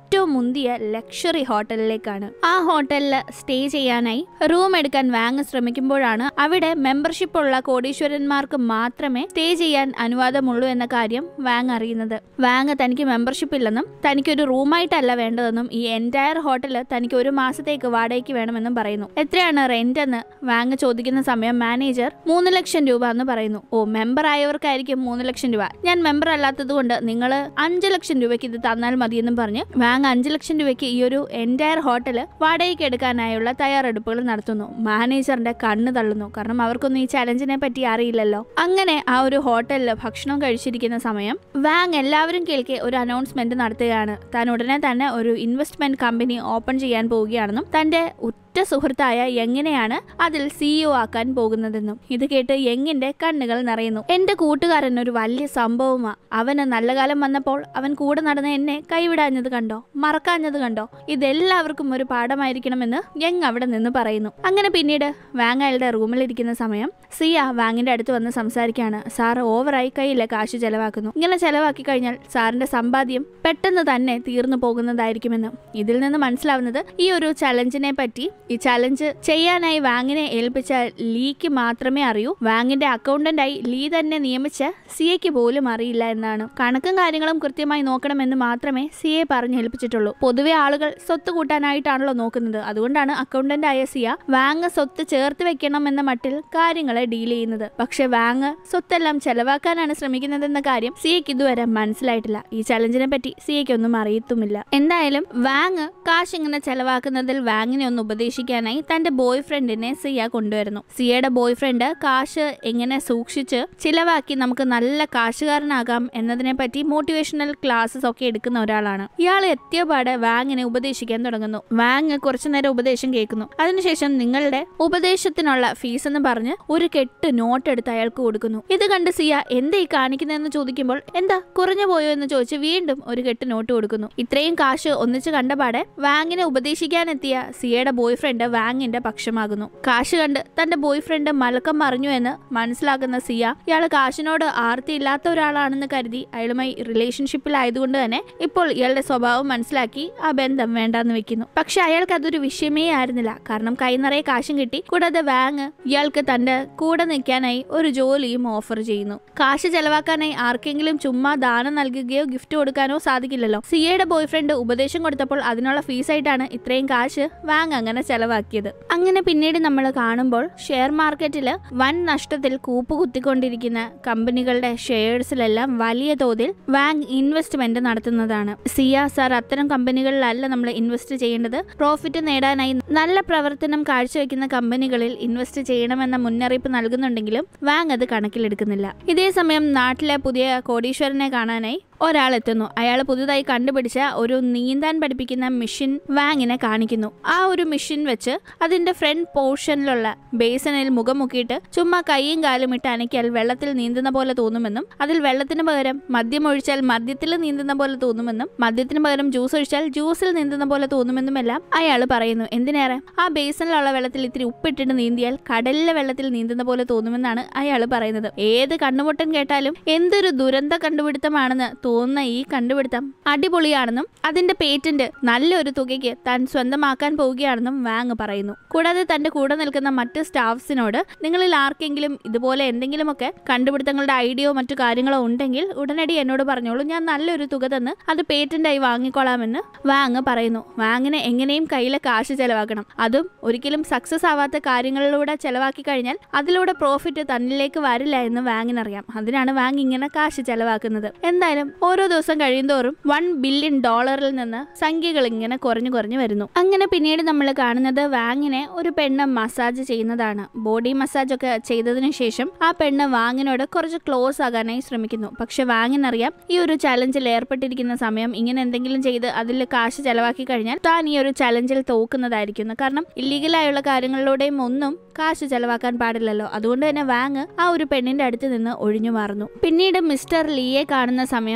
ഏറ്റവും മുന്തിയ ലക്ഷറി ഹോട്ടലിലേക്കാണ് ആ ഹോട്ടലിൽ സ്റ്റേ ചെയ്യാനായി റൂം എടുക്കാൻ വാങ് ശ്രമിക്കുമ്പോഴാണ് അവിടെ മെമ്പർഷിപ്പ് ഉള്ള കോടീശ്വരന്മാർക്ക് മാത്രമേ സ്റ്റേ ചെയ്യാൻ അനുവാദമുള്ളൂ എന്ന കാര്യം വാങ് അറിയുന്നത് വാങ് തനിക്ക് മെമ്പർഷിപ്പ് ഇല്ലെന്നും തനിക്കൊരു റൂമായിട്ടല്ല വേണ്ടതെന്നും ഈ എൻറ്റയർ ഹോട്ടൽ തനിക്ക് ഒരു മാസത്തേക്ക് വാടകയ്ക്ക് വേണമെന്നും പറയുന്നു എത്രയാണ് റെന്റ് എന്ന് വാങ് ചോദിക്കുന്ന സമയം മാനേജർ മൂന്ന് ലക്ഷം രൂപ എന്ന് പറയുന്നു ഓ മെമ്പർ ആയവർക്കായിരിക്കും മൂന്ന് ലക്ഷം രൂപ ഞാൻ മെമ്പർ അല്ലാത്തത് കൊണ്ട് നിങ്ങൾ അഞ്ച് ലക്ഷം രൂപയ്ക്ക് ഇത് തന്നാൽ മതിയെന്നും പറഞ്ഞ് വാങ് അഞ്ച് ലക്ഷം രൂപയ്ക്ക് ഈ ഒരു എൻറ്റയർ ഹോട്ടൽ വാടകയ്ക്ക് എടുക്കാനായുള്ള തയ്യാറെടുപ്പുകൾ നടത്തുന്നു മാനേജറിന്റെ കണ്ണ് തള്ളുന്നു കാരണം അവർക്കൊന്നും ഈ ചലഞ്ചിനെ പറ്റി അറിയില്ലല്ലോ അങ്ങനെ ആ ഒരു ഹോട്ടലിൽ ഭക്ഷണം കഴിച്ചിരിക്കുന്ന സമയം വാങ് എല്ലാവരും കേൾക്കെ ഒരു അനൗൺസ്മെന്റ് നടത്തുകയാണ് താൻ ഉടനെ തന്നെ ഒരു ഇൻവെസ്റ്റ്മെന്റ് കമ്പനി ഓപ്പൺ ചെയ്യാൻ പോവുകയാണെന്നും തന്റെ ഉറ്റ സുഹൃത്തായ യങ്ങിനെയാണ് അതിൽ സിഇഒ ആക്കാൻ പോകുന്നതെന്നും ഇത് കേട്ട് യങ്ങിന്റെ കണ്ണുകൾ നിറയുന്നു എന്റെ കൂട്ടുകാരൻ ഒരു വലിയ സംഭവമാ അവന് നല്ല കാലം വന്നപ്പോൾ അവൻ കൂടെ നടന്ന എന്നെ കൈവിടാഞ്ഞത് കണ്ടോ മറക്കാഞ്ഞത് കണ്ടോ ഇതെല്ലാവർക്കും ഒരു പാഠമായിരിക്കണമെന്ന് യങ് അവിടെ നിന്ന് പറയുന്നു അങ്ങനെ പിന്നീട് വാങ് അയാളുടെ റൂമിലിരിക്കുന്ന സമയം സിയ വാങ്ങിന്റെ അടുത്ത് വന്ന് സംസാരിക്കാണ് സാറ് ഓവറായി കയ്യിലെ കാശ് ചെലവാക്കുന്നു ഇങ്ങനെ ചെലവാക്കി കഴിഞ്ഞാൽ സാറിന്റെ സമ്പാദ്യം പെട്ടെന്ന് തന്നെ തീർന്നു പോകുന്നതായിരിക്കുമെന്ന് ഇതിൽ നിന്ന് മനസ്സിലാവുന്നത് ഈ ഒരു ചലഞ്ചിനെ പറ്റി ഈ ചലഞ്ച് ചെയ്യാനായി വാങ്ങിനെ ഏൽപ്പിച്ച ലീക്ക് മാത്രമേ അറിയൂ വാങ്ങിന്റെ അക്കൗണ്ടന്റായി ലീ തന്നെ നിയമിച്ച സിയയ്ക്ക് പോലും അറിയില്ല എന്നാണ് കണക്കും കാര്യങ്ങളും കൃത്യമായി നോക്കണമെന്ന് മാത്രമേ സിയെ പറഞ്ഞേൽപ്പിച്ചിട്ടുള്ളൂ പൊതുവെ ആളുകൾ സ്വത്ത് കൂട്ടാനായിട്ടാണല്ലോ നോക്കുന്നത് അതുകൊണ്ടാണ് അക്കൗണ്ടന്റ് ആയ സിയ വാങ് സ്വത്ത് ചേർത്ത് വെക്കണം എന്ന മട്ടിൽ കാര്യങ്ങളെ ഡീൽ ചെയ്യുന്നത് പക്ഷെ വാങ് സ്വത്തെല്ലാം ചെലവാക്കാനാണ് ശ്രമിക്കുന്നതെന്ന കാര്യം സിയയ്ക്ക് ഇതുവരെ മനസ്സിലായിട്ടില്ല ഈ ചലഞ്ചിനെ പറ്റി സിയയ്ക്കൊന്നും അറിയത്തുമില്ല എന്തായാലും വാങ് കാശ് ഇങ്ങനെ ചെലവാക്കുന്നതിൽ വാങ്ങിനെ ഒന്ന് ഉപദേശിക്കാനായി തന്റെ ബോയ് ഫ്രണ്ടിനെ സിയ കൊണ്ടുവരുന്നു സിയയുടെ ബോയ് ഫ്രണ്ട് കാശ് എങ്ങനെ സൂക്ഷിച്ച് ചിലവാക്കി നമുക്ക് നല്ല കാശുകാരനാകാം എന്നതിനെ പറ്റി മോട്ടിവേഷണൽ ക്ലാസ്സസ് ഒക്കെ എടുക്കുന്ന ഒരാളാണ് ഇയാൾ എത്തിയ പാടെ വാങ്ങിനെ ഉപദേശിക്കാൻ തുടങ്ങുന്നു വാങ് കുറച്ചു നേരം ഉപദേശം കേൾക്കുന്നു അതിനുശേഷം നിങ്ങളുടെ ഉപദേശത്തിനുള്ള ഫീസ് എന്ന് പറഞ്ഞ് ഒരു കെട്ട് നോട്ട് എടുത്ത് അയാൾക്ക് കൊടുക്കുന്നു ഇത് കണ്ട് സിയ എന്താ ഈ കാണിക്കുന്നതെന്ന് ചോദിക്കുമ്പോൾ എന്താ കുറഞ്ഞു പോയോ എന്ന് ചോദിച്ച് വീണ്ടും ഒരു കെട്ട് നോട്ട് കൊടുക്കുന്നു ഇത്രയും കാശ് ഒന്നിച്ച് കണ്ടപാടെ വാങ്ങിനെ ഉപദേശിക്കാനെത്തിയ സിയയുടെ ബോയ് ഫ്രണ്ട് വാങ്ങിന്റെ പക്ഷമാകുന്നു കാശ് കണ്ട് തന്റെ ബോയ് ഫ്രണ്ട് മലക്കം മറിഞ്ഞു എന്ന് മനസ്സിലാക്കുന്ന സിയ ഇയാൾ കാശിനോട് ആർത്തിയില്ലാത്ത ഒരാളാണെന്ന് കരുതി അയാളുമായി റിലേഷൻഷിപ്പിലായതുകൊണ്ട് തന്നെ ഇപ്പോൾ ഇയാളുടെ സ്വഭാവം മനസ്സിലാക്കി ആ ബന്ധം വേണ്ടാന്ന് വെക്കുന്നു പക്ഷെ അയാൾക്ക് അതൊരു വിഷയമേ ആയിരുന്നില്ല കാരണം കൈ നിറയെ കാശും കിട്ടി കൂടാതെ വാങ് ഇയാൾക്ക് തന്റെ കൂടെ നിൽക്കാനായി ഒരു ജോലിയും ഓഫർ ചെയ്യുന്നു കാശ് ചെലവാക്കാനായി ആർക്കെങ്കിലും ചുമ്മാ ദാനം നൽകുകയോ ഗിഫ്റ്റ് കൊടുക്കാനോ സാധിക്കില്ലല്ലോ സിയയുടെ ബോയ് ഫ്രണ്ട് ഉപദേശം കൊടുത്തപ്പോൾ അതിനുള്ള ഫീസായിട്ടാണ് ഇത്രയും കാശ് വാങ് അങ്ങനെ ചെലവാക്കിയത് അങ്ങനെ പിന്നീട് നമ്മൾ കാണുമ്പോൾ ഷെയർ മാർക്കറ്റിൽ വൻ നഷ്ടത്തിൽ കൂപ്പുകുത്തിക്കൊണ്ടിരിക്കുന്ന കമ്പനികളുടെ ഷെയർസിലെല്ലാം വലിയ തോതിൽ വാങ് ഇൻവെസ്റ്റ്മെന്റ് നടത്തുന്നതാണ് സിയ സാർ അത്തരം കമ്പനികളിലല്ല നമ്മൾ ഇൻവെസ്റ്റ് ചെയ്യേണ്ടത് പ്രോഫിറ്റ് നേടാനായി നല്ല പ്രവർത്തനം കാഴ്ചവെക്കുന്ന കമ്പനികളിൽ ഇൻവെസ്റ്റ് ചെയ്യണമെന്ന മുന്നറിയിപ്പ് നൽകുന്നുണ്ടെങ്കിലും വാങ് അത് കണക്കിലെടുക്കുന്നില്ല ഇതേസമയം നാട്ടിലെ പുതിയ കോടീശ്വരനെ കാണാനായി ഒരാൾ എത്തുന്നു അയാൾ പുതുതായി കണ്ടുപിടിച്ച ഒരു നീന്താൻ പഠിപ്പിക്കുന്ന മെഷീൻ വാങ്ങിനെ കാണിക്കുന്നു ആ ഒരു മെഷീൻ വെച്ച് അതിന്റെ ഫ്രണ്ട് പോർഷനിലുള്ള ബേസണിൽ മുഖം മുക്കിയിട്ട് ചുമ്മാ കൈയും കാലും ഇട്ട് അനക്കിയാൽ വെള്ളത്തിൽ നീന്തുന്ന പോലെ തോന്നുമെന്നും അതിൽ വെള്ളത്തിന് പകരം മദ്യം ഒഴിച്ചാൽ മദ്യത്തിൽ നീന്തുന്ന പോലെ തോന്നുമെന്നും മദ്യത്തിന് പകരം ജ്യൂസ് ഒഴിച്ചാൽ ജ്യൂസിൽ നീന്തുന്ന പോലെ തോന്നുമെന്നുമെല്ലാം അയാൾ പറയുന്നു എന്തിനേറെ ആ ബേസണിലുള്ള വെള്ളത്തിൽ ഇത്തിരി ഉപ്പിട്ടിട്ട് നീന്തിയാൽ കടലിലെ വെള്ളത്തിൽ നീന്തുന്ന പോലെ തോന്നുമെന്നാണ് അയാൾ പറയുന്നത് ഏത് കണ്ണുമുട്ടൻ കേട്ടാലും എന്തൊരു ദുരന്ത കണ്ടുപിടുത്തമാണെന്ന് തോന്നുന്ന ഈ കണ്ടുപിടുത്തം അടിപൊളിയാണെന്നും അതിന്റെ പേറ്റന്റ് നല്ലൊരു തുകയ്ക്ക് താൻ സ്വന്തമാക്കാൻ പോവുകയാണെന്നും വാങ് പറയുന്നു കൂടാതെ തന്റെ കൂടെ നിൽക്കുന്ന മറ്റ് സ്റ്റാഫ്സിനോട് നിങ്ങളിൽ ആർക്കെങ്കിലും ഇതുപോലെ എന്തെങ്കിലുമൊക്കെ കണ്ടുപിടുത്തങ്ങളുടെ ഐഡിയോ മറ്റു കാര്യങ്ങളോ ഉണ്ടെങ്കിൽ ഉടനടി എന്നോട് പറഞ്ഞോളൂ ഞാൻ നല്ലൊരു തുക തന്ന് അത് പേറ്റന്റായി വാങ്ങിക്കോളാമെന്ന് വാങ് പറയുന്നു വാങ്ങിന് എങ്ങനെയും കയ്യിലെ കാശ് ചെലവാക്കണം അതും ഒരിക്കലും സക്സസ് ആവാത്ത കാര്യങ്ങളിലൂടെ ചെലവാക്കി കഴിഞ്ഞാൽ അതിലൂടെ പ്രോഫിറ്റ് തന്നിലേക്ക് വരില്ല എന്ന് വാങ്ങിനറിയാം അതിനാണ് വാങ് ഇങ്ങനെ കാശ് ചെലവാക്കുന്നത് എന്തായാലും ഓരോ ദിവസം കഴിയുന്തോറും വൺ ബില്യൺ ഡോളറിൽ നിന്ന് സംഖ്യകൾ ഇങ്ങനെ കുറഞ്ഞു കുറഞ്ഞു വരുന്നു അങ്ങനെ പിന്നീട് നമ്മൾ കാണുന്നത് വാങ്ങിനെ ഒരു പെണ്ണ് മസാജ് ചെയ്യുന്നതാണ് ബോഡി മസാജ് ഒക്കെ ചെയ്തതിനു ശേഷം ആ പെണ്ണ് വാങ്ങിനോട് കുറച്ച് ക്ലോസ് ആകാനായി ശ്രമിക്കുന്നു പക്ഷെ വാങ്ങിനറിയാം ഈ ഒരു ചലഞ്ചിൽ ഏർപ്പെട്ടിരിക്കുന്ന സമയം ഇങ്ങനെ എന്തെങ്കിലും ചെയ്ത് അതിൽ കാശ് ചെലവാക്കി കഴിഞ്ഞാൽ താൻ ഈ ഒരു ചലഞ്ചിൽ തോക്കുന്നതായിരിക്കുന്നു കാരണം ഇല്ലീഗലായുള്ള കാര്യങ്ങളിലൂടെയും ഒന്നും കാശ് ചെലവാക്കാൻ പാടില്ലല്ലോ അതുകൊണ്ട് തന്നെ വാങ് ആ ഒരു പെണ്ണിന്റെ അടുത്ത് നിന്ന് ഒഴിഞ്ഞു മാറുന്നു പിന്നീട് മിസ്റ്റർ ലീയെ കാണുന്ന സമയം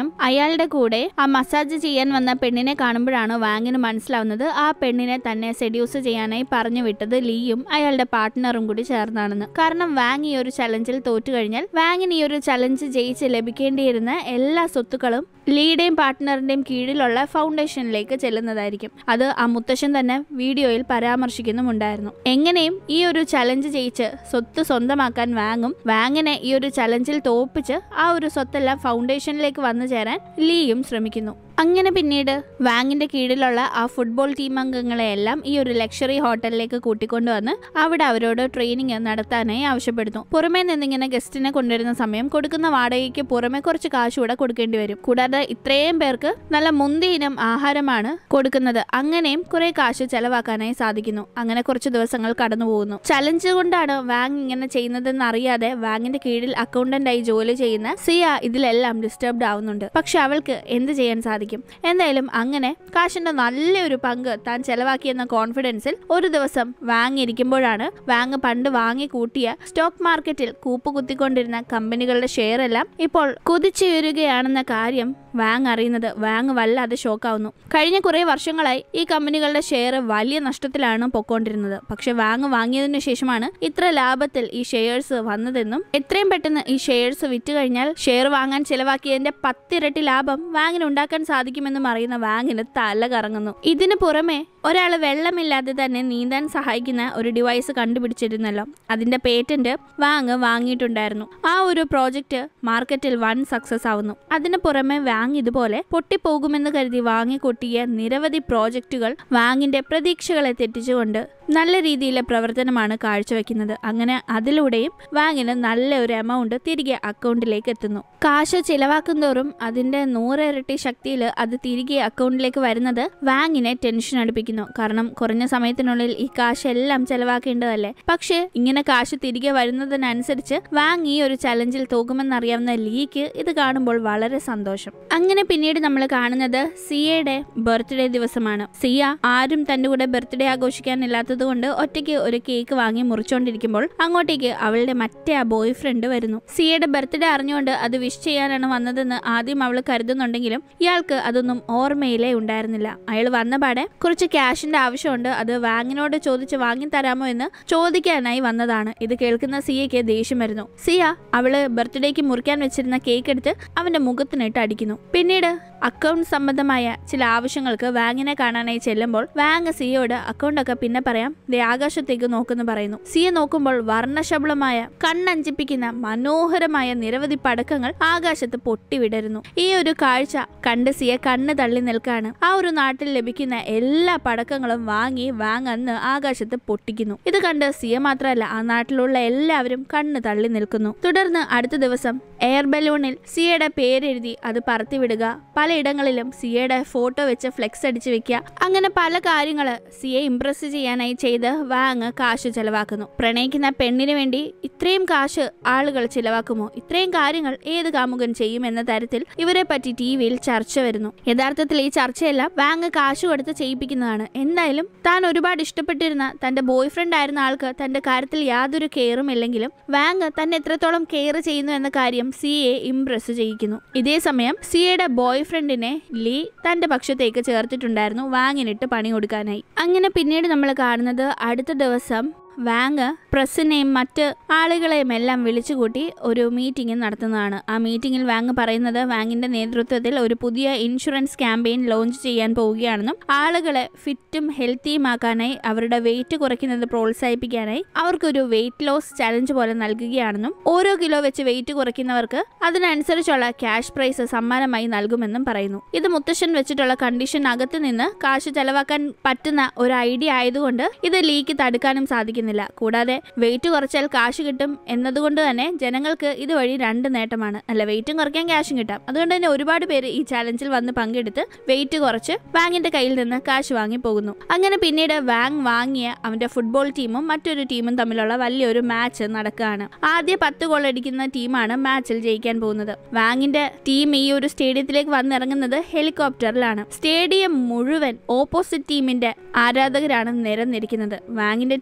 അയാളുടെ കൂടെ ആ മസാജ് ചെയ്യാൻ വന്ന പെണ്ണിനെ കാണുമ്പോഴാണ് വാങ്ങിന് മനസ്സിലാവുന്നത് ആ പെണ്ണിനെ തന്നെ സെഡ്യൂസ് ചെയ്യാനായി പറഞ്ഞു വിട്ടത് ലീയും അയാളുടെ പാർട്ട്ണറും കൂടി ചേർന്നാണെന്ന് കാരണം വാങ് ഈ ഒരു ചലഞ്ചിൽ തോറ്റു കഴിഞ്ഞാൽ വാങ്ങിന് ഈ ഒരു ചലഞ്ച് ജയിച്ച് ലഭിക്കേണ്ടിയിരുന്ന എല്ലാ സ്വത്തുക്കളും ലീയുടെയും പാർട്ട്ണറിന്റെയും കീഴിലുള്ള ഫൗണ്ടേഷനിലേക്ക് ചെല്ലുന്നതായിരിക്കും അത് ആ മുത്തശ്ശൻ തന്നെ വീഡിയോയിൽ പരാമർശിക്കുന്നുമുണ്ടായിരുന്നു എങ്ങനെയും ഈ ഒരു ചലഞ്ച് ജയിച്ച് സ്വത്ത് സ്വന്തമാക്കാൻ വാങ്ങും വാങ്ങിനെ ഈ ഒരു ചലഞ്ചിൽ തോപ്പിച്ച് ആ ഒരു സ്വത്തെല്ലാം ഫൗണ്ടേഷനിലേക്ക് വന്നു ചേരാൻ ലീയും ശ്രമിക്കുന്നു അങ്ങനെ പിന്നീട് വാങ്ങിന്റെ കീഴിലുള്ള ആ ഫുട്ബോൾ ടീം അംഗങ്ങളെയെല്ലാം ഈ ഒരു ലക്ഷറി ഹോട്ടലിലേക്ക് കൂട്ടിക്കൊണ്ടുവന്ന് അവിടെ അവരോട് ട്രെയിനിങ് നടത്താനായി ആവശ്യപ്പെടുന്നു പുറമേ നിന്നിങ്ങനെ ഗസ്റ്റിനെ കൊണ്ടുവരുന്ന സമയം കൊടുക്കുന്ന വാടകയ്ക്ക് പുറമെ കുറച്ച് കാശ് കൂടെ കൊടുക്കേണ്ടി വരും കൂടാതെ ഇത്രയും പേർക്ക് നല്ല മുന്തിയിനം ആഹാരമാണ് കൊടുക്കുന്നത് അങ്ങനെയും കുറെ കാശ് ചെലവാക്കാനായി സാധിക്കുന്നു അങ്ങനെ കുറച്ച് ദിവസങ്ങൾ കടന്നു പോകുന്നു ചലഞ്ച് കൊണ്ടാണ് വാങ് ഇങ്ങനെ ചെയ്യുന്നതെന്ന് അറിയാതെ വാങ്ങിന്റെ കീഴിൽ അക്കൗണ്ടന്റായി ജോലി ചെയ്യുന്ന സിയ ഇതിലെല്ലാം ഡിസ്റ്റർബ്ഡ് ആവുന്നുണ്ട് പക്ഷെ അവൾക്ക് എന്ത് ചെയ്യാൻ സാധിക്കും എന്തായാലും അങ്ങനെ കാശിന്റെ നല്ലൊരു പങ്ക് താൻ ചെലവാക്കിയെന്ന കോൺഫിഡൻസിൽ ഒരു ദിവസം വാങ് ഇരിക്കുമ്പോഴാണ് വാങ് പണ്ട് വാങ്ങി കൂട്ടിയ സ്റ്റോക്ക് മാർക്കറ്റിൽ കൂപ്പ് കുത്തിക്കൊണ്ടിരുന്ന കമ്പനികളുടെ ഷെയർ എല്ലാം ഇപ്പോൾ കുതിച്ചുയരുകയാണെന്ന കാര്യം വാങ് അറിയുന്നത് വാങ് വല്ലാതെ ഷോക്കാവുന്നു കഴിഞ്ഞ കുറേ വർഷങ്ങളായി ഈ കമ്പനികളുടെ ഷെയർ വലിയ നഷ്ടത്തിലാണ് പൊക്കോണ്ടിരുന്നത് പക്ഷെ വാങ് വാങ്ങിയതിനു ശേഷമാണ് ഇത്ര ലാഭത്തിൽ ഈ ഷെയർസ് വന്നതെന്നും എത്രയും പെട്ടെന്ന് ഈ ഷെയർസ് വിറ്റ് കഴിഞ്ഞാൽ ഷെയർ വാങ്ങാൻ ചെലവാക്കിയതിന്റെ പത്തിരട്ടി ലാഭം വാങ്ങിന് ഉണ്ടാക്കാൻ സാധിക്കുമെന്നും അറിയുന്ന വാങ്ങിന് തല കറങ്ങുന്നു ഇതിനു പുറമെ ഒരാൾ വെള്ളമില്ലാതെ തന്നെ നീന്താൻ സഹായിക്കുന്ന ഒരു ഡിവൈസ് കണ്ടുപിടിച്ചിരുന്നല്ലോ അതിന്റെ പേറ്റന്റ് വാങ് വാങ്ങിയിട്ടുണ്ടായിരുന്നു ആ ഒരു പ്രോജക്റ്റ് മാർക്കറ്റിൽ വൻ സക്സസ് ആവുന്നു അതിനു പുറമെ വാങ് ഇതുപോലെ പൊട്ടിപ്പോകുമെന്ന് കരുതി വാങ്ങിക്കൊട്ടിയ നിരവധി പ്രോജക്റ്റുകൾ വാങ്ങിന്റെ പ്രതീക്ഷകളെ തെറ്റിച്ചുകൊണ്ട് നല്ല രീതിയിലെ പ്രവർത്തനമാണ് കാഴ്ചവെക്കുന്നത് അങ്ങനെ അതിലൂടെയും വാങ്ങിന് നല്ല ഒരു എമൗണ്ട് തിരികെ അക്കൗണ്ടിലേക്ക് എത്തുന്നു കാശ് ചിലവാക്കുന്തോറും അതിന്റെ നൂറിരട്ടി ശക്തിയിൽ അത് തിരികെ അക്കൗണ്ടിലേക്ക് വരുന്നത് വാങ്ങിനെ ടെൻഷൻ അടുപ്പിക്കുന്നു കാരണം കുറഞ്ഞ സമയത്തിനുള്ളിൽ ഈ കാശ് എല്ലാം ചെലവാക്കേണ്ടതല്ലേ പക്ഷേ ഇങ്ങനെ കാശ് തിരികെ വരുന്നതിനനുസരിച്ച് വാങ് ഈ ഒരു ചലഞ്ചിൽ തോക്കുമെന്നറിയാവുന്ന ലീക്ക് ഇത് കാണുമ്പോൾ വളരെ സന്തോഷം അങ്ങനെ പിന്നീട് നമ്മൾ കാണുന്നത് സിയയുടെ ബർത്ത്ഡേ ദിവസമാണ് സിയ ആരും തന്റെ കൂടെ ബർത്ത്ഡേ ആഘോഷിക്കാനില്ലാത്തത് കൊണ്ട് ഒറ്റയ്ക്ക് ഒരു കേക്ക് വാങ്ങി മുറിച്ചുകൊണ്ടിരിക്കുമ്പോൾ അങ്ങോട്ടേക്ക് അവളുടെ മറ്റേ ആ ബോയ് ഫ്രണ്ട് വരുന്നു സിയയുടെ ബർത്ത്ഡേ അറിഞ്ഞുകൊണ്ട് അത് വിഷ് ചെയ്യാനാണ് വന്നതെന്ന് ആദ്യം അവൾ കരുതുന്നുണ്ടെങ്കിലും ഇയാൾക്ക് അതൊന്നും ഓർമ്മയിലേ ഉണ്ടായിരുന്നില്ല അയാൾ വന്ന പാടെ കുറച്ച് ക്യാഷിന്റെ ആവശ്യമുണ്ട് അത് വാങ്ങിനോട് ചോദിച്ച് വാങ്ങി തരാമോ എന്ന് ചോദിക്കാനായി വന്നതാണ് ഇത് കേൾക്കുന്ന സിയയ്ക്ക് ദേഷ്യം വരുന്നു സിയ അവള് ബർത്ത്ഡേക്ക് മുറിക്കാൻ വെച്ചിരുന്ന കേക്ക് എടുത്ത് അവന്റെ മുഖത്തിനിട്ട് അടിക്കുന്നു പിന്നീട് അക്കൗണ്ട് സംബന്ധമായ ചില ആവശ്യങ്ങൾക്ക് വാങ്ങിനെ കാണാനായി ചെല്ലുമ്പോൾ വാങ് സിയോട് അക്കൗണ്ട് ഒക്കെ പിന്നെ പറയാം ദേ ആകാശത്തേക്ക് നോക്കുന്നു പറയുന്നു സിയ നോക്കുമ്പോൾ വർണ്ണശബളമായ കണ്ണഞ്ചിപ്പിക്കുന്ന മനോഹരമായ നിരവധി പടക്കങ്ങൾ ആകാശത്ത് പൊട്ടിവിടരുന്നു ഈ ഒരു കാഴ്ച കണ്ട് സിയ കണ്ണ് തള്ളി നിൽക്കാണ് ആ ഒരു നാട്ടിൽ ലഭിക്കുന്ന എല്ലാ പടക്കങ്ങളും വാങ്ങി വാങ് അന്ന് ആകാശത്ത് പൊട്ടിക്കുന്നു ഇത് കണ്ട് സിയ മാത്രമല്ല ആ നാട്ടിലുള്ള എല്ലാവരും കണ്ണ് തള്ളി നിൽക്കുന്നു തുടർന്ന് അടുത്ത ദിവസം എയർ ബലൂണിൽ സിയയുടെ പേരെഴുതി അത് പറത്തിവിടുക പലയിടങ്ങളിലും സിയയുടെ ഫോട്ടോ വെച്ച് ഫ്ലെക്സ് അടിച്ചു വെക്കുക അങ്ങനെ പല കാര്യങ്ങള് സിയെ ഇംപ്രസ് ചെയ്യാനായി ചെയ്ത് വാങ് കാശ് ചെലവാക്കുന്നു പ്രണയിക്കുന്ന പെണ്ണിന് വേണ്ടി ഇത്രയും കാശ് ആളുകൾ ചിലവാക്കുമോ ഇത്രയും കാര്യങ്ങൾ ഏത് കാമുകൻ ചെയ്യും എന്ന തരത്തിൽ ഇവരെ പറ്റി ടി വിയിൽ ചർച്ച വരുന്നു യഥാർത്ഥത്തിൽ ഈ ചർച്ചയെല്ലാം വാങ് കാശ് കൊടുത്ത് ചെയ്യിപ്പിക്കുന്നതാണ് എന്തായാലും താൻ ഒരുപാട് ഇഷ്ടപ്പെട്ടിരുന്ന തന്റെ ബോയ് ഫ്രണ്ട് ആയിരുന്ന ആൾക്ക് തന്റെ കാര്യത്തിൽ യാതൊരു കെയറും ഇല്ലെങ്കിലും വാങ് തന്നെ എത്രത്തോളം കെയർ ചെയ്യുന്നു എന്ന കാര്യം സിയെ ഇംപ്രസ് ചെയ്യിക്കുന്നു ഇതേ സമയം സിയയുടെ ബോയ് ഫ്രണ്ടിനെ ലീ തന്റെ പക്ഷത്തേക്ക് ചേർത്തിട്ടുണ്ടായിരുന്നു വാങ്ങിനിട്ട് പണി കൊടുക്കാനായി അങ്ങനെ പിന്നീട് നമ്മൾ കാണുന്നത് അടുത്ത ദിവസം വാങ് പ്രസിനെയും മറ്റ് ആളുകളെയും എല്ലാം വിളിച്ചുകൂട്ടി ഒരു മീറ്റിംഗ് നടത്തുന്നതാണ് ആ മീറ്റിംഗിൽ വാങ് പറയുന്നത് വാങ്ങിന്റെ നേതൃത്വത്തിൽ ഒരു പുതിയ ഇൻഷുറൻസ് ക്യാമ്പയിൻ ലോഞ്ച് ചെയ്യാൻ പോവുകയാണെന്നും ആളുകളെ ഫിറ്റും ഹെൽത്തിയുമാക്കാനായി അവരുടെ വെയിറ്റ് കുറയ്ക്കുന്നത് പ്രോത്സാഹിപ്പിക്കാനായി അവർക്കൊരു വെയിറ്റ് ലോസ് ചലഞ്ച് പോലെ നൽകുകയാണെന്നും ഓരോ കിലോ വെച്ച് വെയിറ്റ് കുറയ്ക്കുന്നവർക്ക് അതിനനുസരിച്ചുള്ള ക്യാഷ് പ്രൈസ് സമ്മാനമായി നൽകുമെന്നും പറയുന്നു ഇത് മുത്തശ്ശൻ വെച്ചിട്ടുള്ള കണ്ടീഷൻ അകത്ത് നിന്ന് കാശ് ചെലവാക്കാൻ പറ്റുന്ന ഒരു ഐഡിയ ആയതുകൊണ്ട് ഇത് ലീക്ക് തടുക്കാനും സാധിക്കുന്നില്ല കൂടാതെ വെയിറ്റ് കുറച്ചാൽ കാശ് കിട്ടും എന്നതുകൊണ്ട് തന്നെ ജനങ്ങൾക്ക് ഇതുവഴി രണ്ട് നേട്ടമാണ് അല്ല വെയിറ്റും കുറയ്ക്കാൻ ക്യാഷും കിട്ടാം അതുകൊണ്ട് തന്നെ ഒരുപാട് പേര് ഈ ചാലഞ്ചിൽ വന്ന് പങ്കെടുത്ത് വെയിറ്റ് കുറച്ച് വാങ്ങിന്റെ കയ്യിൽ നിന്ന് കാശ് വാങ്ങി പോകുന്നു അങ്ങനെ പിന്നീട് വാങ് വാങ്ങിയ അവന്റെ ഫുട്ബോൾ ടീമും മറ്റൊരു ടീമും തമ്മിലുള്ള വലിയൊരു മാച്ച് നടക്കുകയാണ് ആദ്യ പത്ത് ഗോൾ അടിക്കുന്ന ടീമാണ് മാച്ചിൽ ജയിക്കാൻ പോകുന്നത് വാങ്ങിന്റെ ടീം ഈ ഒരു സ്റ്റേഡിയത്തിലേക്ക് വന്നിറങ്ങുന്നത് ഹെലികോപ്റ്ററിലാണ് സ്റ്റേഡിയം മുഴുവൻ ഓപ്പോസിറ്റ് ടീമിന്റെ ആരാധകരാണ് നിരന്നിരിക്കുന്നത് വാങ്ങിന്റെ ടീമിനെ സപ്പോർട്ട്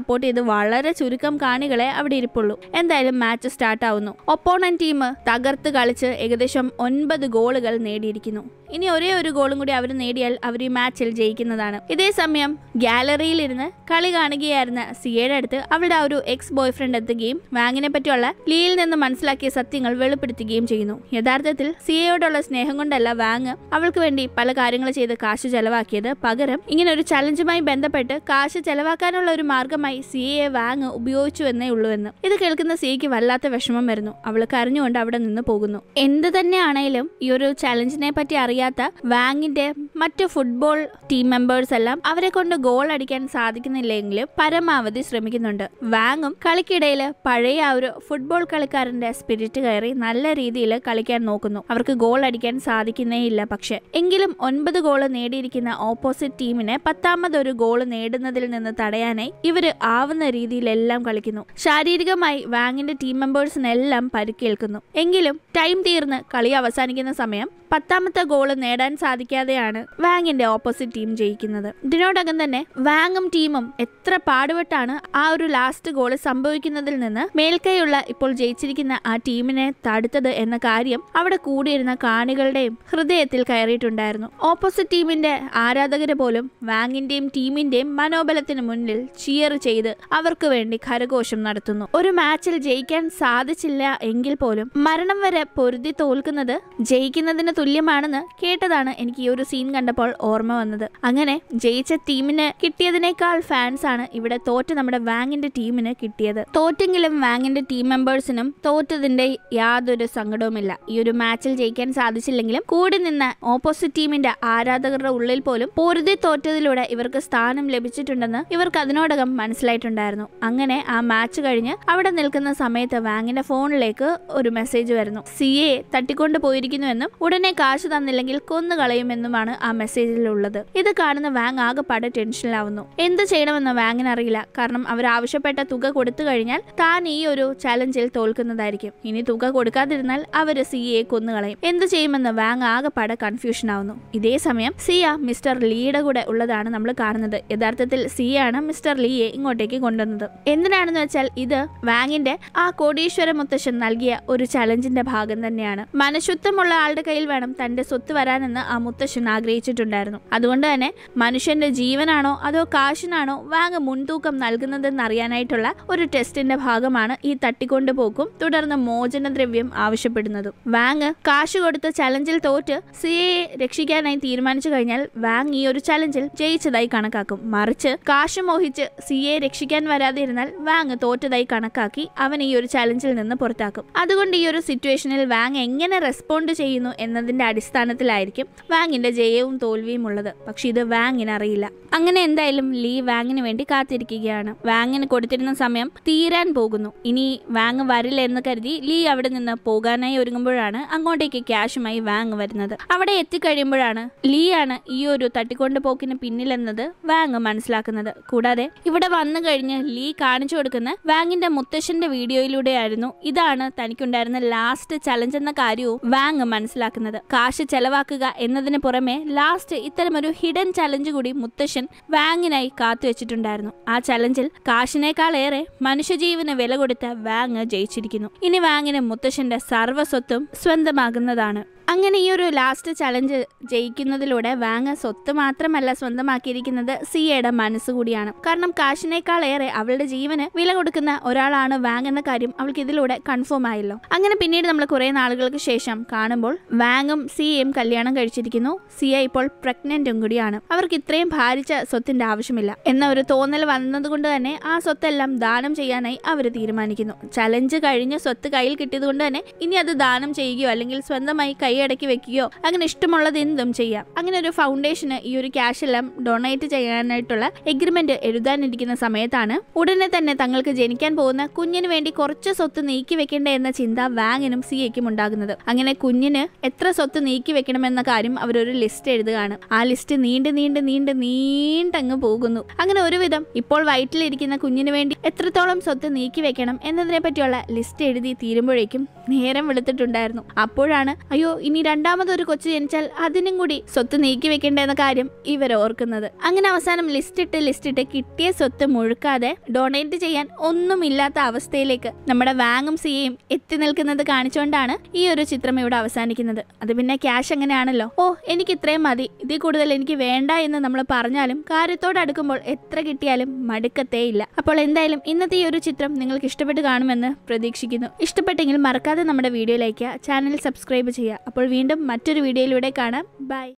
സപ്പോർട്ട് ചെയ്ത് വളരെ ചുരുക്കം കാണികളെ അവിടെ ഇരിപ്പുള്ളൂ എന്തായാലും മാച്ച് സ്റ്റാർട്ട് ആവുന്നു ഒപ്പോണന്റ് ടീം തകർത്ത് കളിച്ച് ഏകദേശം ഒൻപത് ഗോളുകൾ നേടിയിരിക്കുന്നു ഇനി ഒരേ ഒരു ഗോളും കൂടി അവർ നേടിയാൽ അവർ ഈ മാച്ചിൽ ജയിക്കുന്നതാണ് ഇതേ സമയം ഗാലറിയിൽ ഇരുന്ന് കളി കാണുകയായിരുന്ന സിയയുടെ അടുത്ത് അവളുടെ ആ ഒരു എക്സ് ബോയ് ഫ്രണ്ട് എത്തുകയും വാങ്ങിനെ പറ്റിയുള്ള ലീയിൽ നിന്ന് മനസ്സിലാക്കിയ സത്യങ്ങൾ വെളിപ്പെടുത്തുകയും ചെയ്യുന്നു യഥാർത്ഥത്തിൽ സിയയോടുള്ള സ്നേഹം കൊണ്ടല്ല വാങ് അവൾക്ക് വേണ്ടി പല കാര്യങ്ങൾ ചെയ്ത് കാശ് ചെലവാക്കിയത് പകരം ഇങ്ങനെ ഒരു ചലഞ്ചുമായി ബന്ധപ്പെട്ട് കാശ് ചെലവാക്കാനുള്ള ഒരു മാർഗമായി സിയയെ വാങ് ഉപയോഗിച്ചു എന്നേ ഉള്ളൂ എന്ന് ഇത് കേൾക്കുന്ന സിയയ്ക്ക് വല്ലാത്ത വിഷമം വരുന്നു അവൾ കരഞ്ഞുകൊണ്ട് അവിടെ നിന്ന് പോകുന്നു എന്ത് തന്നെയാണേലും ഈ ഒരു ചലഞ്ചിനെ പറ്റി അറിയാത്ത വാങ്ങിന്റെ മറ്റു ഫുട്ബോൾ ടീം മെമ്പേഴ്സ് എല്ലാം അവരെ കൊണ്ട് ഗോൾ അടിക്കാൻ സാധിക്കുന്നില്ലെങ്കിലും പരമാവധി ശ്രമിക്കുന്നുണ്ട് വാങ്ങും കളിക്കിടയിൽ പഴയ ആ ഒരു ഫുട്ബോൾ കളിക്കാരന്റെ സ്പിരിറ്റ് കയറി നല്ല രീതിയിൽ കളിക്കാൻ നോക്കുന്നു അവർക്ക് ഗോൾ അടിക്കാൻ സാധിക്കുന്നേ ഇല്ല പക്ഷെ എങ്കിലും ഒൻപത് ഗോൾ നേടിയിരിക്കുന്ന ഓപ്പോസിറ്റ് ടീമിനെ പത്താമതൊരു ഗോൾ നേടുന്നതിൽ നിന്ന് തടയാനായി ഇവര് ആവുന്ന രീതിയിലെല്ലാം കളിക്കുന്നു ശാരീരികമായി വാങ്ങിന്റെ ടീം മെമ്പേഴ്സിനെല്ലാം പരിക്കേൽക്കുന്നു എങ്കിലും ടൈം തീർന്ന് കളി അവസാനിക്കുന്ന സമയം പത്താമത്തെ ഗോൾ നേടാൻ സാധിക്കാതെയാണ് വാങ്ങിന്റെ ഓപ്പോസിറ്റ് ടീം ജയിക്കുന്നത് ഇതിനോടകം തന്നെ വാങ്ങും ടീമും എത്ര പാടുപെട്ടാണ് ആ ഒരു ലാസ്റ്റ് ഗോൾ സംഭവിക്കുന്നതിൽ നിന്ന് മേൽക്കൈയുള്ള ഇപ്പോൾ ജയിച്ചിരിക്കുന്ന ആ ടീമിനെ തടുത്തത് എന്ന കാര്യം അവിടെ കൂടിയിരുന്ന കാണികളുടെയും ഹൃദയത്തിൽ കയറിയിട്ടുണ്ടായിരുന്നു ഓപ്പോസിറ്റ് ടീമിന്റെ ആരാധകര് പോലും വാങ്ങിന്റെയും ടീമിന്റെയും മനോബലത്തിന് മുന്നിൽ ചിയർ ചെയ്ത് അവർക്ക് വേണ്ടി കരഘോഷം നടത്തുന്നു ഒരു മാച്ചിൽ ജയിക്കാൻ സാധിച്ചില്ല എങ്കിൽ പോലും മരണം വരെ പൊരുതി തോൽക്കുന്നത് ജയിക്കുന്നതിന് തുല്യമാണെന്ന് കേട്ടതാണ് എനിക്ക് ഈ ഒരു സീൻ കണ്ടപ്പോൾ ഓർമ്മ വന്നത് അങ്ങനെ ജയിച്ച ടീമിന് കിട്ടിയതിനേക്കാൾ ഫാൻസ് ആണ് ഇവിടെ തോറ്റ് നമ്മുടെ വാങ്ങിന്റെ ടീമിന് കിട്ടിയത് തോറ്റെങ്കിലും വാങ്ങിന്റെ ടീം മെമ്പേഴ്സിനും തോറ്റതിന്റെ യാതൊരു സങ്കടവുമില്ല ഈ ഒരു മാച്ചിൽ ജയിക്കാൻ സാധിച്ചില്ലെങ്കിലും കൂടി നിന്ന് ഓപ്പോസിറ്റ് ടീമിന്റെ ആരാധകരുടെ ഉള്ളിൽ പോലും പൊരുതി തോറ്റതിലൂടെ ഇവർക്ക് സ്ഥാനം ലഭിച്ചിട്ടുണ്ടെന്ന് ഇവർക്ക് അതിനോടകം മനസ്സിലായിട്ടുണ്ടായിരുന്നു അങ്ങനെ ആ മാച്ച് കഴിഞ്ഞ് അവിടെ നിൽക്കുന്ന സമയത്ത് വാങ്ങിന്റെ ഫോണിലേക്ക് ഒരു മെസ്സേജ് വരുന്നു സി എ തട്ടിക്കൊണ്ട് പോയിരിക്കുന്നുവെന്നും ഉടനെ കാശ് തന്നില്ലെങ്കിൽ കൊന്നു കളയുമെന്നുമാണ് ആ മെസ്സേജിൽ ഉള്ളത് ഇത് കാണുന്ന വാങ് ആകെപ്പാടെ ടെൻഷനിലാവുന്നു എന്ത് ചെയ്യണമെന്ന് വാങ്ങിന് അറിയില്ല കാരണം അവർ ആവശ്യപ്പെട്ട തുക കൊടുത്തു കഴിഞ്ഞാൽ താൻ ഈ ഒരു ചലഞ്ചിൽ തോൽക്കുന്നതായിരിക്കും ഇനി തുക കൊടുക്കാതിരുന്നാൽ അവര് സിയെ കൊന്നുകളയും എന്ത് ചെയ്യുമെന്ന് വാങ് ആകെപ്പാടെ കൺഫ്യൂഷൻ ആവുന്നു ഇതേ സമയം സിയ മിസ്റ്റർ ലീയുടെ കൂടെ ഉള്ളതാണ് നമ്മൾ കാണുന്നത് യഥാർത്ഥത്തിൽ സിയാണ് മിസ്റ്റർ ലീയെ ഇങ്ങോട്ടേക്ക് കൊണ്ടുവന്നത് എന്തിനാണെന്ന് വെച്ചാൽ ഇത് വാങ്ങിന്റെ ആ കോടീശ്വര മുത്തശ്ശൻ നൽകിയ ഒരു ചലഞ്ചിന്റെ ഭാഗം തന്നെയാണ് മനഃശുദ്ധമുള്ള ആളുടെ കയ്യിൽ വേണം തന്റെ സ്വത്ത് വരാനെന്ന് ആ മുത്തശ്ശൻ ആഗ്രഹിച്ചിട്ടുണ്ടായിരുന്നു അതുകൊണ്ട് തന്നെ മനുഷ്യന്റെ ജീവനാണോ അതോ കാശിനാണോ വാങ് മുൻതൂക്കം നൽകുന്നതെന്ന് അറിയാനായിട്ടുള്ള ഒരു ടെസ്റ്റിന്റെ ഭാഗമാണ് ഈ തട്ടിക്കൊണ്ടുപോക്കും തുടർന്ന് മോചനദ്രവ്യം ആവശ്യപ്പെടുന്നതും വാങ് കാശ് കൊടുത്ത് ചലഞ്ചിൽ തോറ്റ് സിയെ രക്ഷിക്കാനായി തീരുമാനിച്ചു കഴിഞ്ഞാൽ വാങ് ഈ ഒരു ചലഞ്ചിൽ ജയിച്ചതായി കണക്കാക്കും മറിച്ച് കാശ് മോഹിച്ച് സിയെ രക്ഷിക്കാൻ വരാതെ ഇരുന്നാൽ വാങ് തോറ്റതായി കണക്കാക്കി അവൻ ഈ ഒരു ചലഞ്ചിൽ നിന്ന് പുറത്താക്കും അതുകൊണ്ട് ഈ ഒരു സിറ്റുവേഷനിൽ വാങ് എങ്ങനെ റെസ്പോണ്ട് ചെയ്യുന്നു എന്നതിന്റെ അടിസ്ഥാനത്തിലായിരിക്കും വാങ്ങിന്റെ ജയവും തോൽവിയും ഉള്ളത് പക്ഷെ ഇത് വാങ്ങിന് അറിയില്ല അങ്ങനെ എന്തായാലും ലീ വാങ്ങിന് വേണ്ടി കാത്തിരിക്കുകയാണ് വാങ്ങിന് കൊടുത്തിരുന്ന സമയം തീരാൻ പോകുന്നു ഇനി വാങ് വരില്ല എന്ന് കരുതി ലീ അവിടെ നിന്ന് പോകാനായി ഒരുങ്ങുമ്പോഴാണ് അങ്ങോട്ടേക്ക് ക്യാഷുമായി വാങ് വരുന്നത് അവിടെ എത്തിക്കഴിയുമ്പോഴാണ് ലീ ആണ് ഈ ഒരു തട്ടിക്കൊണ്ടു പോക്കിന് പിന്നിലെന്നത് വാങ് മനസ്സിലാക്കുന്നത് കൂടാതെ ഇവിടെ വന്നു കഴിഞ്ഞ് ലീ കാണിച്ചു കൊടുക്കുന്ന വാങ്ങിന്റെ മുത്തശ്ശന്റെ വീഡിയോയിലൂടെയായിരുന്നു ഇതാണ് തനിക്കുണ്ടായിരുന്ന ലാസ്റ്റ് ചലഞ്ച് എന്ന കാര്യവും വാങ് മനസ്സിലാക്കുന്നത് കാശ് ചെലവാക്കുക എന്നതിന് പുറമെ ലാസ്റ്റ് ഇത്തരമൊരു ഹിഡൻ ചലഞ്ച് കൂടി മുത്തശ്ശൻ വാങ്ങിനായി കാത്തുവെച്ചിട്ടുണ്ടായിരുന്നു ആ ചലഞ്ചിൽ കാശിനേക്കാളേറെ മനുഷ്യജീവന് വില കൊടുത്ത വാങ് ജയിച്ചിരിക്കുന്നു ഇനി വാങ്ങിന് മുത്തശ്ശന്റെ സർവ്വസ്വത്തും സ്വന്തമാകുന്നതാണ് അങ്ങനെ ഈ ഒരു ലാസ്റ്റ് ചലഞ്ച് ജയിക്കുന്നതിലൂടെ വാങ് സ്വത്ത് മാത്രമല്ല സ്വന്തമാക്കിയിരിക്കുന്നത് സിയയുടെ മനസ്സ് കൂടിയാണ് കാരണം കാശിനേക്കാൾ ഏറെ അവളുടെ ജീവന് വില കൊടുക്കുന്ന ഒരാളാണ് വാങ് എന്ന കാര്യം അവൾക്ക് ഇതിലൂടെ കൺഫേം ആയല്ലോ അങ്ങനെ പിന്നീട് നമ്മൾ കുറെ നാളുകൾക്ക് ശേഷം കാണുമ്പോൾ വാങ്ങും സിയയും കല്യാണം കഴിച്ചിരിക്കുന്നു സിയ ഇപ്പോൾ പ്രഗ്നന്റും കൂടിയാണ് അവർക്ക് ഇത്രയും ഭാരിച്ച സ്വത്തിന്റെ ആവശ്യമില്ല എന്ന ഒരു തോന്നൽ വന്നതുകൊണ്ട് തന്നെ ആ സ്വത്തെല്ലാം ദാനം ചെയ്യാനായി അവർ തീരുമാനിക്കുന്നു ചലഞ്ച് കഴിഞ്ഞ് സ്വത്ത് കയ്യിൽ കിട്ടിയതുകൊണ്ട് തന്നെ ഇനി അത് ദാനം ചെയ്യുകയോ അല്ലെങ്കിൽ സ്വന്തമായി കൈയടക്കി വെക്കുകയോ അങ്ങനെ ഇഷ്ടമുള്ളത് എന്തും ചെയ്യാം അങ്ങനെ ഒരു ഫൗണ്ടേഷന് ഈ ഒരു ക്യാഷ് എല്ലാം ഡൊണേറ്റ് ചെയ്യാനായിട്ടുള്ള എഗ്രിമെന്റ് എഴുതാനിരിക്കുന്ന സമയത്താണ് ഉടനെ തന്നെ തങ്ങൾക്ക് ജനിക്കാൻ പോകുന്ന കുഞ്ഞിന് വേണ്ടി കുറച്ച് സ്വത്ത് നീക്കി വെക്കേണ്ട എന്ന ചിന്ത വാങ്ങിനും സിയയ്ക്കും ഉണ്ടാകുന്നത് അങ്ങനെ കുഞ്ഞിന് എത്ര സ്വത്ത് നീക്കി വെക്കണമെന്ന കാര്യം അവരൊരു ലിസ്റ്റ് എഴുതുകയാണ് ആ ലിസ്റ്റ് നീണ്ട് നീണ്ട് നീണ്ട് നീണ്ടങ്ങ് പോകുന്നു അങ്ങനെ ഒരുവിധം ഇപ്പോൾ വയറ്റിലിരിക്കുന്ന കുഞ്ഞിന് വേണ്ടി എത്രത്തോളം സ്വത്ത് നീക്കി വെക്കണം എന്നതിനെ പറ്റിയുള്ള ലിസ്റ്റ് എഴുതി തീരുമ്പോഴേക്കും നേരം വെളുത്തിട്ടുണ്ടായിരുന്നു അപ്പോഴാണ് അയ്യോ ഈ ഇനി രണ്ടാമതൊരു കൊച്ചു ജനിച്ചാൽ അതിനും കൂടി സ്വത്ത് നീക്കി വെക്കേണ്ട എന്ന കാര്യം ഇവർ ഓർക്കുന്നത് അങ്ങനെ അവസാനം ലിസ്റ്റ് ഇട്ട് ലിസ്റ്റ് ഇട്ട് കിട്ടിയ സ്വത്ത് മുഴുക്കാതെ ഡൊണേറ്റ് ചെയ്യാൻ ഒന്നുമില്ലാത്ത അവസ്ഥയിലേക്ക് നമ്മുടെ വാങ്ങും സിയയും എത്തി നിൽക്കുന്നത് കാണിച്ചുകൊണ്ടാണ് ഈ ഒരു ചിത്രം ഇവിടെ അവസാനിക്കുന്നത് അത് പിന്നെ ക്യാഷ് എങ്ങനെയാണല്ലോ ഓ എനിക്ക് ഇത്രയും മതി ഇതിൽ കൂടുതൽ എനിക്ക് വേണ്ട എന്ന് നമ്മൾ പറഞ്ഞാലും കാര്യത്തോട് അടുക്കുമ്പോൾ എത്ര കിട്ടിയാലും മടുക്കത്തേ ഇല്ല അപ്പോൾ എന്തായാലും ഇന്നത്തെ ഈ ഒരു ചിത്രം നിങ്ങൾക്ക് ഇഷ്ടപ്പെട്ട് കാണുമെന്ന് പ്രതീക്ഷിക്കുന്നു ഇഷ്ടപ്പെട്ടെങ്കിൽ മറക്കാതെ നമ്മുടെ വീഡിയോയിലേക്ക് ചാനൽ സബ്സ്ക്രൈബ് ചെയ്യുക അപ്പോൾ വീണ്ടും മറ്റൊരു വീഡിയോയിലൂടെ കാണാം ബൈ